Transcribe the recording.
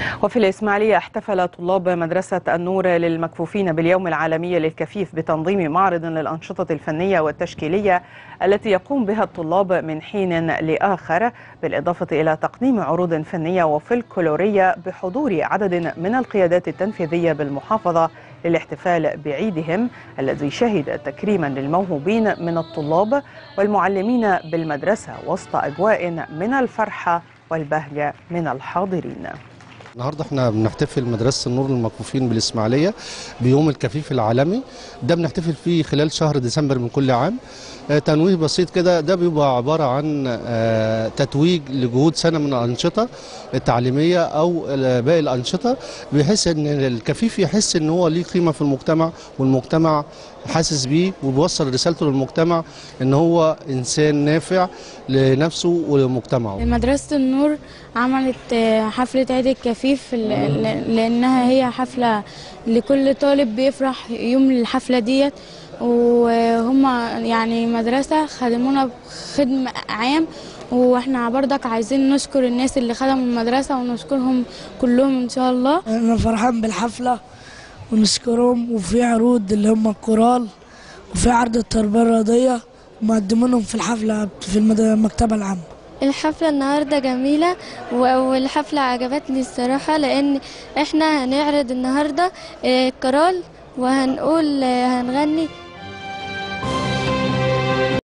وفي الإسماعيلية احتفل طلاب مدرسة النور للمكفوفين باليوم العالمي للكفيف بتنظيم معرض للأنشطة الفنية والتشكيلية التي يقوم بها الطلاب من حين لآخر بالإضافة إلى تقديم عروض فنية وفلكلورية بحضور عدد من القيادات التنفيذية بالمحافظة للاحتفال بعيدهم الذي شهد تكريما للموهوبين من الطلاب والمعلمين بالمدرسة وسط أجواء من الفرحة والبهجة من الحاضرين النهارده احنا بنحتفل مدرسه النور للمكفوفين بالاسماعيليه بيوم الكفيف العالمي ده بنحتفل فيه خلال شهر ديسمبر من كل عام آه، تنويه بسيط كده ده بيبقى عباره عن آه، تتويج لجهود سنه من الانشطه التعليميه او ال- باقي الانشطه بحيث ان الكفيف يحس ان هو ليه قيمه في المجتمع والمجتمع حاسس بيه وبيوصل رسالته للمجتمع ان هو انسان نافع لنفسه ولمجتمعه مدرسة النور عملت آه، حفلة عيد الكفيف ل- ل- لأنها هي حفلة لكل طالب بيفرح يوم الحفلة ديت وهم يعني مدرسة خدمونا خدم عام واحنا برضك عايزين نشكر الناس اللي خدموا المدرسة ونشكرهم كلهم إن شاء الله انا فرحان بالحفله ونشكرهم وفي عروض اللي هم الكورال وفي عرض التربيه الرياضيه ومقدمينهم في الحفله في المد- المكتبه العامه الحفلة النهاردة جميلة و- والحفلة عجبتني الصراحة لأن احنا هنعرض النهاردة آه، كرال وهنقول آه، هنغني